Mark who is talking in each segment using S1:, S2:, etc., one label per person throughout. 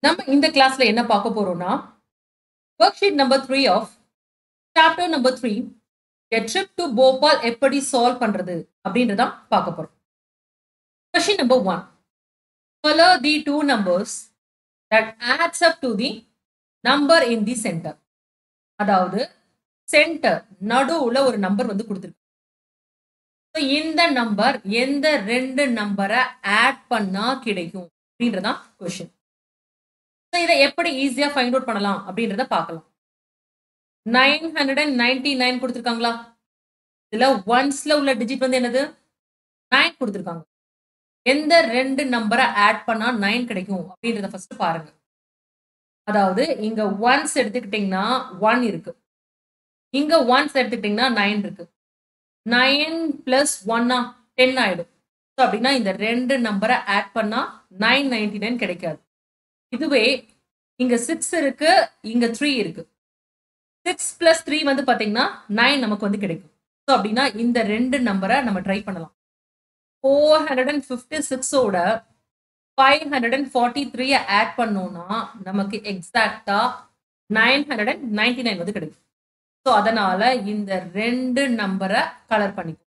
S1: நம்ம இந்த கிளாஸ்ல என்ன பார்க்க போறோம்னா worksheet number three of chapter number three a trip to Bhopal எப்படி சால்வ் பண்றது அப்படின்றதான் பார்க்க போறோம் question number one color the two numbers that adds up to the number in the center அதாவது சென்டர் நடுவுல ஒரு நம்பர் வந்து கொடுத்துருக்கு So, இந்த நம்பர் எந்த ரெண்டு நம்பரை ஆட் பண்ணா கிடைக்கும் அப்படின்றதான் கொஸ்டின் இதை எப்படி ஈஸியா ஃபைண்ட் அவுட் பண்ணலாம் அப்படின்றத பார்க்கலாம் nine hundred and ninety nine கொடுத்துருக்காங்களா இதுல ஒன்ஸ்ல உள்ள டிஜிட் வந்து என்னது நைன் கொடுத்துருக்காங்க எந்த ரெண்டு நம்பரை ஆட் பண்ணா நைன் கிடைக்கும் அப்படின்றத ஃபர்ஸ்ட் பாருங்க அதாவது இங்க ஒன்ஸ் எடுத்துக்கிட்டீங்கன்னா ஒன் இருக்கு இங்க ஒன்ஸ் எடுத்துக்கிட்டீங்கன்னா நைன் இருக்கு நைன் பிளஸ் ஒன்னா டென் ஆயிடும் ஸோ அப்படின்னா இந்த ரெண்டு நம்பரை ஆட் பண்ணா நைன் நைன்டி நைன் கிடைக்காது இதுவே இங்க சிக்ஸ் இருக்கு இங்க த்ரீ இருக்கு சிக்ஸ் பிளஸ் த்ரீ வந்து பாத்தீங்கன்னா நைன் நமக்கு வந்து கிடைக்கும் ஸோ அப்படின்னா இந்த ரெண்டு நம்பரை நம்ம ட்ரை பண்ணலாம் ஃபோர் ஹண்ட்ரட் அண்ட் ஃபிஃப்டி சிக்ஸோட ஃபைவ் ஹண்ட்ரட் அண்ட் ஃபார்ட்டி த்ரீயை ஆட் பண்ணோம்னா நமக்கு எக்ஸாக்டா nine hundred and ninety nine வந்து கிடைக்கும் ஸோ அதனால இந்த ரெண்டு நம்பரை கலர் பண்ணிக்கும்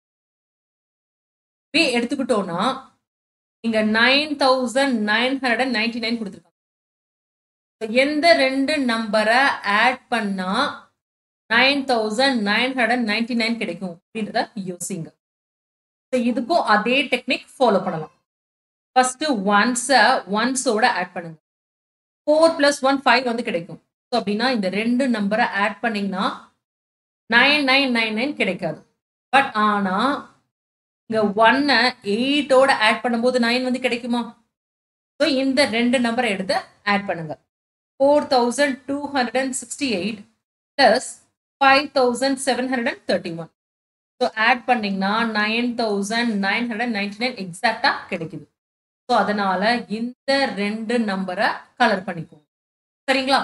S1: இப்படி எடுத்துக்கிட்டோம்னா இங்க nine thousand nine hundred and ninety nine கொடுத்துருக்காங்க எந்த ரெண்டு நம்பரை ஆட் பண்ணா nine thousand nine hundred and ninety nine கிடைக்கும் அப்படின்றத யோசிங்க இதுக்கும் அதே டெக்னிக் ஃபாலோ பண்ணலாம் ஃபர்ஸ்ட் ஒன்ஸை ஒன்ஸோட ஆட் பண்ணுங்க ஃபோர் பிளஸ் ஒன் ஃபைவ் வந்து கிடைக்கும் ஸோ அப்படின்னா இந்த ரெண்டு நம்பரை ஆட் பண்ணீங்கன்னா நைன் நைன் நைன் நைன் கிடைக்காது பட் ஆனால் இங்கே ஒன்னை எயிட்டோட ஆட் பண்ணும்போது நைன் வந்து கிடைக்குமா ஸோ இந்த ரெண்டு நம்பரை எடுத்து ஆட் பண்ணுங்க four thousand two hundred and sixty eight plus five thousand seven hundred and thirty one so add பண்ணீங்கன்னா nine thousand nine hundred ninety nine எக்ஸாக்டா கிடைக்குது ஸோ அதனால இந்த ரெண்டு நம்பரை கலர் பண்ணிக்குவோம் சரிங்களா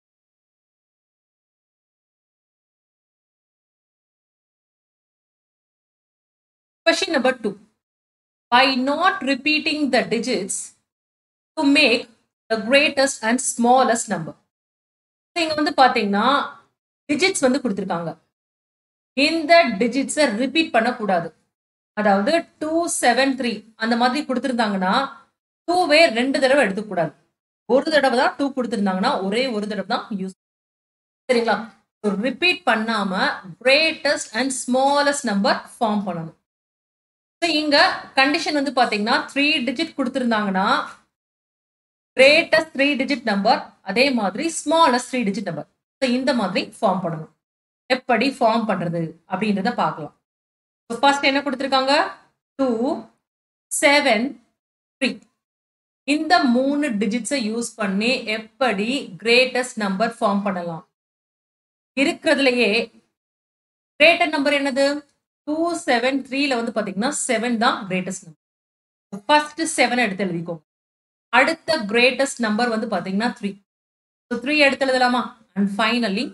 S1: Question number two. By not repeating the digits to make the greatest and smallest number. இங்க வந்து பாத்தீங்கன்னா டிஜிட்ஸ் வந்து கொடுத்துருக்காங்க இந்த டிஜிட்ஸை ரிப்பீட் பண்ணக்கூடாது அதாவது டூ செவன் த்ரீ அந்த மாதிரி கொடுத்துருந்தாங்கன்னா டூவே ரெண்டு தடவை எடுத்துக்கூடாது ஒரு தடவை தான் டூ கொடுத்துருந்தாங்கன்னா ஒரே ஒரு தடவை தான் யூஸ் சரிங்களா ரிப்பீட் பண்ணாம greatest and smallest number form பண்ணணும் ஸோ இங்க கண்டிஷன் வந்து பாத்தீங்கன்னா த்ரீ டிஜிட் கொடுத்துருந்தாங்கன்னா கிரேட்டஸ்ட் த்ரீ டிஜிட் நம்பர் அதே மாதிரி smallest three digit number so இந்த மாதிரி ஃபார்ம் பண்ணணும் எப்படி ஃபார்ம் பண்றது அப்படின்றத பார்க்கலாம் ஸோ ஃபர்ஸ்ட் என்ன கொடுத்துருக்காங்க டூ செவன் த்ரீ இந்த மூணு டிஜிட்ஸை யூஸ் பண்ணி எப்படி கிரேட்டஸ்ட் நம்பர் ஃபார்ம் பண்ணலாம் இருக்கிறதுலையே கிரேட்டர் நம்பர் என்னது டூ செவன் த்ரீல வந்து பாத்தீங்கன்னா செவன் தான் கிரேட்டஸ்ட் நம்பர் ஃபர்ஸ்ட் செவன் எடுத்து எழுதிக்கோங்க அடுத்த கிரேட்டஸ்ட் நம்பர் வந்து பாத்தீங்கன்னா த்ரீ ஸோ த்ரீ எடுத்து எழுதலாமா and finally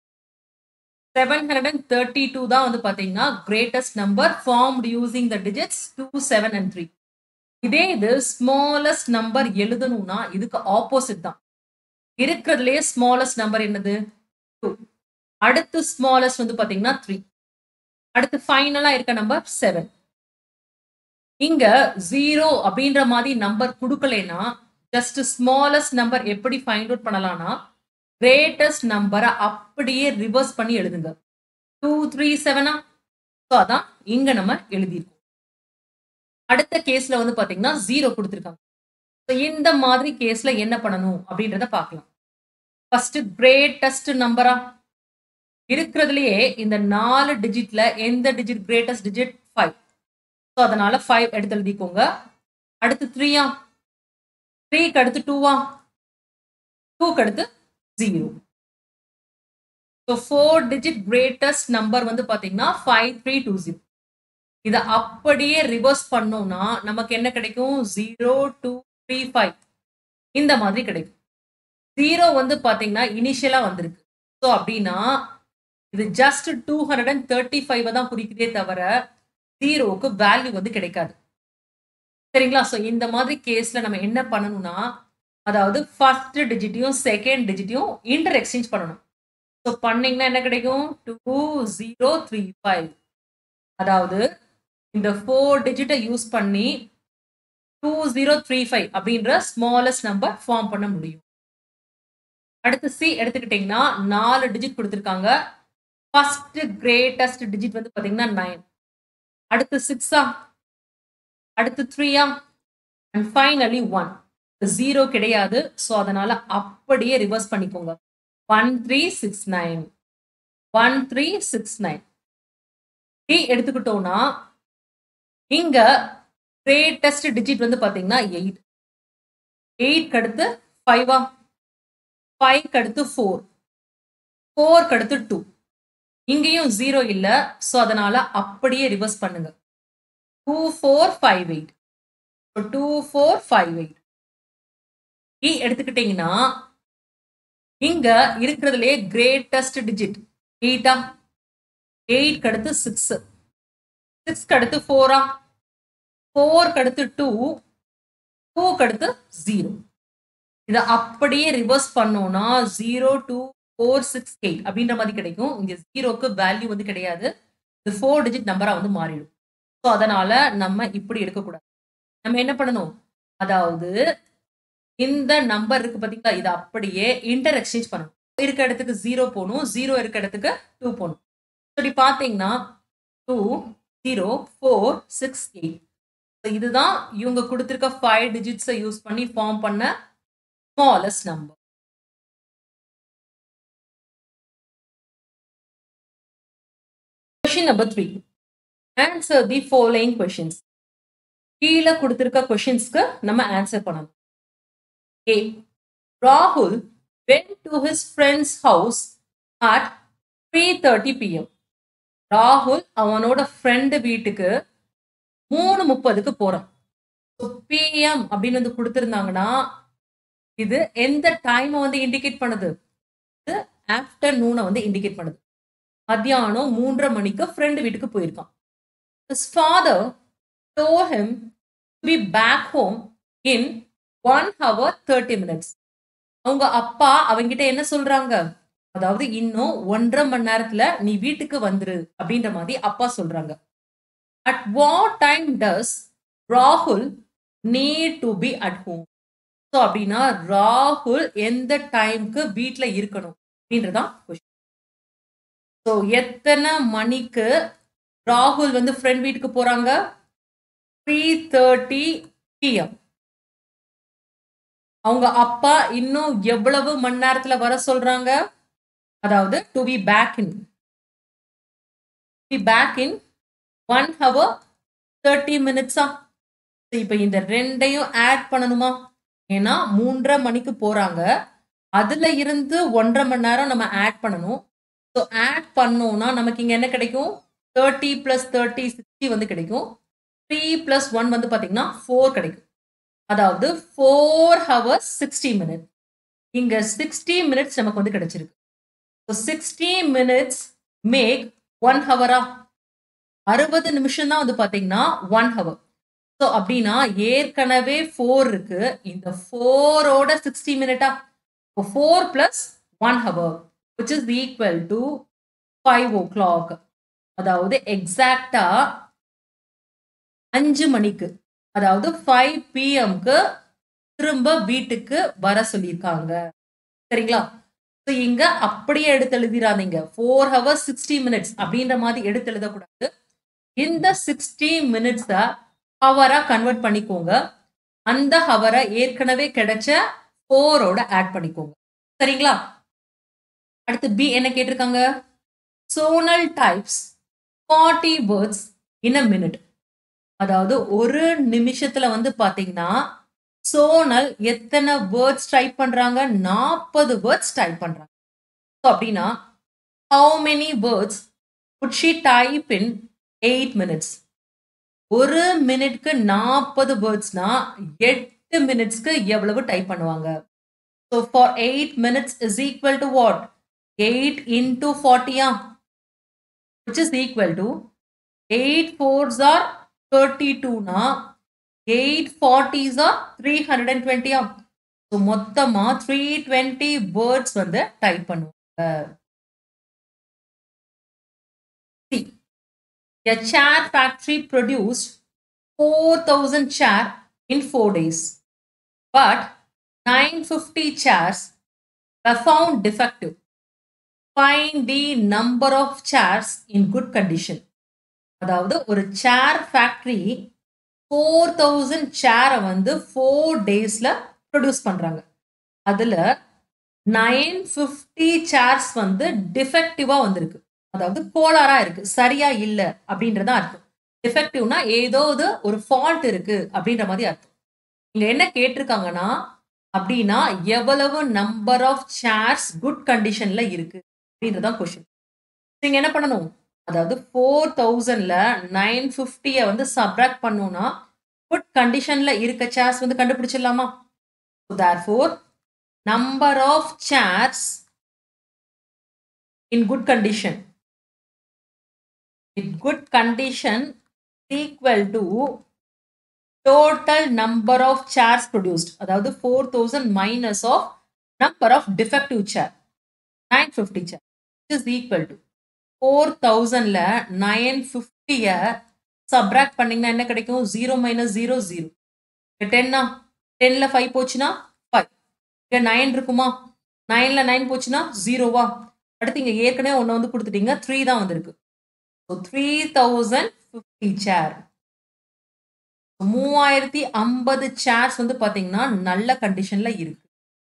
S1: seven hundred and thirty two தான் வந்து பாத்தீங்கன்னா greatest number formed using the digits two seven and three இதே இது ஸ்மாலஸ்ட் நம்பர் எழுதணும்னா இதுக்கு ஆப்போசிட் தான் இருக்கிறதுலயே ஸ்மாலஸ்ட் நம்பர் என்னது டூ அடுத்து ஸ்மாலஸ்ட் வந்து பாத்தீங்கன்னா த்ரீ அடுத்து ஃபைனலா இருக்க நம்பர் செவன் இங்க ஜீரோ அப்படின்ற மாதிரி நம்பர் கொடுக்கலனா ஜஸ்ட் ஸ்மாலஸ்ட் நம்பர் எப்படி ஃபைண்ட் அவுட் பண்ணலாம்னா கிரேட்டஸ்ட் நம்பரை அப்படியே ரிவர்ஸ் பண்ணி எழுதுங்க டூ த்ரீ செவனா ஸோ அதான் இங்க நம்ம எழுதியிருக்கோம் அடுத்த கேஸ்ல வந்து பாத்தீங்கன்னா ஜீரோ கொடுத்துருக்காங்க ஸோ இந்த மாதிரி கேஸ்ல என்ன பண்ணணும் அப்படின்றத பார்க்கலாம் ஃபர்ஸ்ட் கிரேட்டஸ்ட் நம்பரா இருக்கிறதுலயே இந்த நாலு டிஜிட்ல எந்த digit greatest digit five so அதனால ஃபைவ் எடுத்து எழுதிக்கோங்க அடுத்து த்ரீயா த்ரீக்கு அடுத்து டூவா டூக்கு அடுத்து zero so four digit greatest number வந்து பார்த்தீங்கன்னா ஃபைவ் த்ரீ டூ ஜீரோ இதை அப்படியே ரிவர்ஸ் பண்ணோம்னா நமக்கு என்ன கிடைக்கும் ஜீரோ டூ த்ரீ ஃபைவ் இந்த மாதிரி கிடைக்கும் ஜீரோ வந்து பார்த்தீங்கன்னா இனிஷியலாக வந்திருக்கு ஸோ அப்படின்னா இது just two hundred and thirty five தான் குறிக்குதே தவிர ஜீரோவுக்கு வேல்யூ வந்து கிடைக்காது சரிங்களா ஸோ இந்த மாதிரி கேஸ்ல நம்ம என்ன பண்ணணும்னா அதாவது ஃபர்ஸ்ட் டிஜிட்டையும் செகண்ட் டிஜிட்டையும் இன்டர் எக்ஸ்சேஞ்ச் பண்ணணும் ஸோ பண்ணீங்கன்னா என்ன கிடைக்கும் டூ ஜீரோ த்ரீ ஃபைவ் அதாவது இந்த ஃபோர் டிஜிட்டை யூஸ் பண்ணி டூ ஜீரோ த்ரீ ஃபைவ் அப்படின்ற ஸ்மாலஸ்ட் நம்பர் ஃபார்ம் பண்ண முடியும் அடுத்து சி எடுத்துக்கிட்டிங்கன்னா நாலு டிஜிட் கொடுத்துருக்காங்க ஃபர்ஸ்ட் கிரேட்டஸ்ட் டிஜிட் வந்து பார்த்தீங்கன்னா நைன் அடுத்து சிக்ஸா அடுத்து த்ரீயா அண்ட் ஃபைனலி ஒன் ஜீரோ கிடையாது ஸோ அதனால அப்படியே ரிவர்ஸ் பண்ணிக்கோங்க one three six nine one three six nine டி எடுத்துக்கிட்டோம்னா இங்க கிரேட்டஸ்ட் டிஜிட் வந்து பாத்தீங்கன்னா எயிட் எயிட் அடுத்து ஃபைவா ஃபைவ் அடுத்து ஃபோர் ஃபோர் அடுத்து டூ இங்கேயும் ஜீரோ இல்லை ஸோ அதனால அப்படியே ரிவர்ஸ் பண்ணுங்க two four five eight two four five eight இ எடுத்துக்கிட்டீங்கன்னா இங்க இருக்கிறதுலே கிரேட்டஸ்ட் டிஜிட் எயிட்டா எயிட் அடுத்து சிக்ஸ் சிக்ஸ் அடுத்து ஃபோரா ஃபோர் அடுத்து டூ டூ அடுத்து ஜீரோ இதை அப்படியே ரிவர்ஸ் பண்ணோம்னா zero two four six eight அப்படின்ற மாதிரி கிடைக்கும் இங்க ஜீரோக்கு வேல்யூ வந்து கிடையாது இது ஃபோர் டிஜிட் நம்பரா வந்து மாறிடும் ஸோ அதனால நம்ம இப்படி எடுக்கக்கூடாது நம்ம என்ன பண்ணணும் அதாவது இந்த நம்பர் இருக்கு பார்த்தீங்களா இதை அப்படியே இன்டர் எக்ஸ்சேஞ்ச் பண்ணணும் இருக்க இடத்துக்கு ஜீரோ போகணும் ஜீரோ இருக்க இடத்துக்கு டூ போகணும் இப்படி பார்த்தீங்கன்னா two zero four six eight இதுதான் இவங்க கொடுத்துருக்க ஃபைவ் டிஜிட்ஸை யூஸ் பண்ணி ஃபார்ம் பண்ண smallest number question number three answer the following questions கீழே கொடுத்துருக்க கொஷின்ஸ்க்கு நம்ம ஆன்சர் பண்ணணும் ஏ ராகுல் went to his friend's house at 3:30 pm ராகுல் அவனோட ஃப்ரெண்டு வீட்டுக்கு மூணு முப்பதுக்கு போறான் பிஎம் அப்படின்னு வந்து கொடுத்துருந்தாங்கன்னா இது எந்த டைமை வந்து இண்டிகேட் பண்ணுது இது ஆஃப்டர்நூனை வந்து இண்டிகேட் பண்ணுது மத்தியானம் மூன்றரை மணிக்கு ஃப்ரெண்டு வீட்டுக்கு போயிருக்கான் his father told him to be back home in one hour thirty minutes அவங்க அப்பா அவங்கிட்ட என்ன சொல்றாங்க அதாவது இன்னும் ஒன்றரை மணி நேரத்துல நீ வீட்டுக்கு வந்துரு அப்படின்ற மாதிரி அப்பா சொல்றாங்க அட் வாட் டைம் டஸ் ராகுல் need to be at home so அப்படின்னா ராகுல் எந்த டைம்க்கு வீட்டுல இருக்கணும் அப்படின்றதான் கொஸ்டின் ஸோ எத்தனை மணிக்கு ராகுல் வந்து ஃப்ரெண்ட் வீட்டுக்கு போறாங்க த்ரீ தேர்ட்டி பிஎம் அவங்க அப்பா இன்னும் எவ்வளவு மணி நேரத்துல வர சொல்றாங்க அதாவது to be back in be back in one hour thirty மினிட்ஸா இப்போ இந்த ரெண்டையும் ஆட் பண்ணணுமா ஏன்னா மூன்றரை மணிக்கு போறாங்க அதுல இருந்து ஒன்றரை மணி நேரம் நம்ம ஆட் பண்ணணும் ஸோ ஆட் பண்ணோம்னா நமக்கு இங்க என்ன கிடைக்கும் தேர்ட்டி பிளஸ் தேர்ட்டி சிக்ஸ்டி வந்து கிடைக்கும் த்ரீ பிளஸ் ஒன் வந்து பாத்தீங்கன்னா ஃபோர் கிடைக்கும் அதாவது ஃபோர் ஹவர்ஸ் சிக்ஸ்டி மினிட் இங்க சிக்ஸ்டி மினிட்ஸ் நமக்கு வந்து கிடைச்சிருக்கு சிக்ஸ்டி மினிட்ஸ் மேக் ஒன் ஹவரா அறுபது நிமிஷம் தான் வந்து பாத்தீங்கன்னா ஒன் ஹவர் ஸோ அப்படின்னா ஏற்கனவே ஃபோர் இருக்கு இந்த ஃபோரோட சிக்ஸ்டி மினிட்டா four plus one hour which is equal to five o'clock அதாவது எக்ஸாக்டா அஞ்சு மணிக்கு அதாவது ஃபைவ் பிஎம்க்கு திரும்ப வீட்டுக்கு வர சொல்லியிருக்காங்க சரிங்களா ஸோ இங்க அப்படியே எடுத்து எழுதிடாதீங்க ஃபோர் ஹவர்ஸ் சிக்ஸ்டி மினிட்ஸ் அப்படின்ற மாதிரி எடுத்து எழுதக்கூடாது இந்த சிக்ஸ்டி மினிட்ஸை ஹவரா கன்வெர்ட் பண்ணிக்கோங்க அந்த ஹவரை ஏற்கனவே கிடைச்ச ஃபோரோட ஆட் பண்ணிக்கோங்க சரிங்களா அடுத்து பி என்ன கேட்டிருக்காங்க Sonal types forty words in a minute அதாவது ஒரு நிமிஷத்துல வந்து பாத்தீங்கன்னா சோனல் எத்தனை வேர்ட்ஸ் டைப் பண்றாங்க நாற்பது வேர்ட்ஸ் டைப் பண்றாங்க அப்படின்னா how many words could she type in eight minutes ஒரு மினிட்க்கு நாற்பது வேர்ட்ஸ்னா எட்டு மினிட்ஸ்க்கு எவ்வளவு டைப் பண்ணுவாங்க so for eight minutes is equal to what eight into ஃபார்ட்டியா which is equal to eight fours are thirty டூனா eight forties are three hundred and டுவெண்ட்டியா ஸோ மொத்தமா த்ரீ டுவெண்ட்டி வேர்ட்ஸ் வந்து டைப் பண்ணுவாங்க A chair factory produced 4,000 chair in four days, but 950 chairs were found defective. Find the number of chairs in good condition. அதாவது ஒரு சேர் factory four thousand சேரை வந்து four டேஸில் produce பண்ணுறாங்க அதில் நைன் ஃபிஃப்டி சேர்ஸ் வந்து டிஃபெக்டிவாக வந்திருக்கு அதாவது கோளாறாக இருக்கு சரியா இல்லை அப்படின்றதான் அர்த்தம் டிஃபெக்டிவ்னா ஏதோ ஒரு ஃபால்ட் இருக்கு அப்படின்ற மாதிரி அர்த்தம் இங்க என்ன கேட்டிருக்காங்கன்னா அப்படின்னா எவ்வளவு நம்பர் ஆஃப் சேர்ஸ் குட் கண்டிஷன்ல இருக்கு அப்படின்றதான் கொஸ்டின் நீங்க என்ன பண்ணணும் அதாவது ஃபோர் தௌசண்ட்ல நைன் ஃபிஃப்டியை வந்து சப்ராக்ட் பண்ணோம்னா குட் கண்டிஷன்ல இருக்க சேர்ஸ் வந்து கண்டுபிடிச்சிடலாமா therefore number of chairs in good condition in good condition equal to total number of chairs produced அதாவது 4000 minus of number of defective chair 950 chair is equal to 4000ல 950ய subtract பண்ணீங்கன்னா என்ன கிடைக்கும் 0 மைனஸ் 0 0 டென்னா டென்ல ஃபைவ் போச்சுன்னா ஃபைவ் இங்க நைன் இருக்குமா நைன்ல நைன் போச்சுன்னா ஜீரோவா அடுத்து இங்க ஏற்கனவே ஒன்று வந்து கொடுத்துட்டீங்க த்ரீ தான் வந்திருக்கு so three thousand fifty chair மூவாயிரத்தி ஐம்பது சேர்ஸ் வந்து பாத்தீங்கன்னா நல்ல கண்டிஷன்ல இருக்கு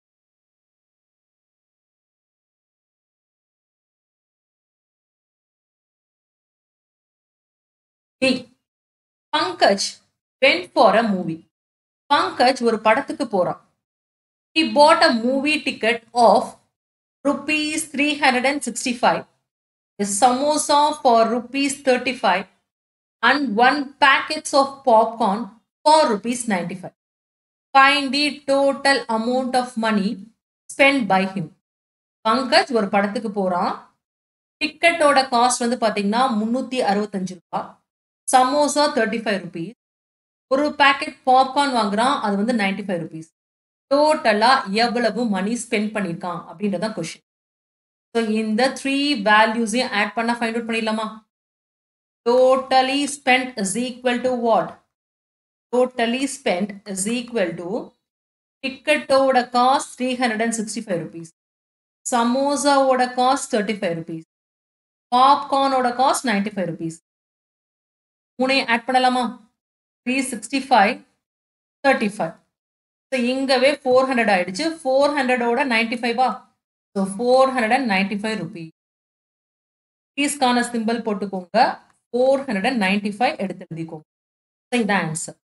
S1: Pankaj went for a movie Pankaj ஒரு படத்துக்கு போறான் he bought a movie ticket of rupees three hundred and sixty five a samosa for rupees 35 and one packets of popcorn for rupees 95 find the total amount of money spent by him Pankaj ஒரு படத்துக்கு போறான் டிக்கெட்டோட cost வந்து பாத்தீங்கன்னா முன்னூத்தி அறுபத்தஞ்சு ரூபாய் samosa thirty five rupees ஒரு packet popcorn வாங்குறான் அது வந்து நைன்டி ஃபைவ் ருபீஸ் டோட்டலா எவ்வளவு மணி ஸ்பெண்ட் பண்ணியிருக்கான் அப்படின்றதான் கொஸ்டின் ஸோ இந்த த்ரீ வேல்யூஸையும் ஆட் பண்ண ஃபைண்ட் அவுட் பண்ணிடலாமா totally spend is equal to what totally spend is equal to டிக்கெட்டோட cost three hundred and sixty five rupees சமோசாவோட காஸ்ட் தேர்ட்டி ஃபைவ் ருபீஸ் பாப்கார்னோட காஸ்ட் நைன்டி ஃபைவ் ருபீஸ் மூணையும் add பண்ணலாமா three sixty five thirty five so இங்கவே four hundred ஆயிடுச்சு four ஹண்ட்ரடோட ninety ஃபைவா so four hundred and ninety five rupees ஃபீஸ்க்கான simple போட்டுக்கோங்க four hundred and ninety five எடுத்து எழுதிக்கோங்க இதான் ஆன்சர்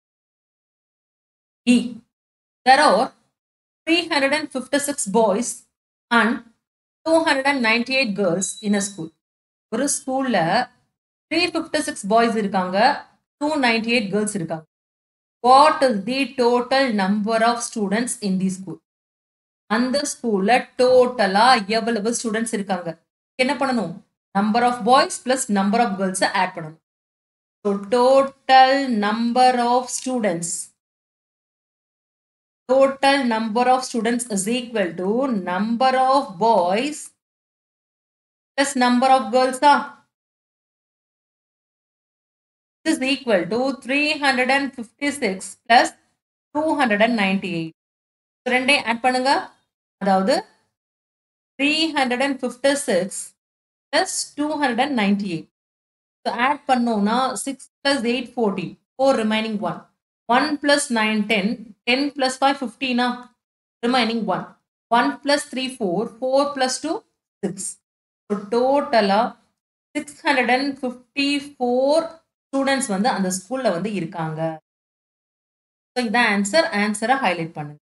S1: இ there are three hundred and fifty six boys and two hundred and ninety eight girls in a school ஒரு ஸ்கூல்ல three fifty six boys இருக்காங்க two ninety eight girls இருக்காங்க what is the total number of students in the school அந்த ஸ்கூல்ல டோட்டலா எவ்வளவு students இருக்காங்க என்ன பண்ணணும் number of boys plus number of girls add பண்ணணும் so total number of students total number of students is equal to number of boys plus number of கேர்ள்ஸா is equal to 356 plus 298 ரெண்டையும் add பண்ணுங்க அதாவது three hundred and fifty six plus two hundred and ninety eight so add பண்ணோம்னா six plus eight fourteen four remaining one one plus nine ten ten plus five ஃபிஃப்டீனா remaining one one plus three four four plus two six so டோட்டலாக six hundred and fifty four students வந்து அந்த ஸ்கூலில் வந்து இருக்காங்க so இதான் answer ஆன்சரை highlight பண்ணுங்க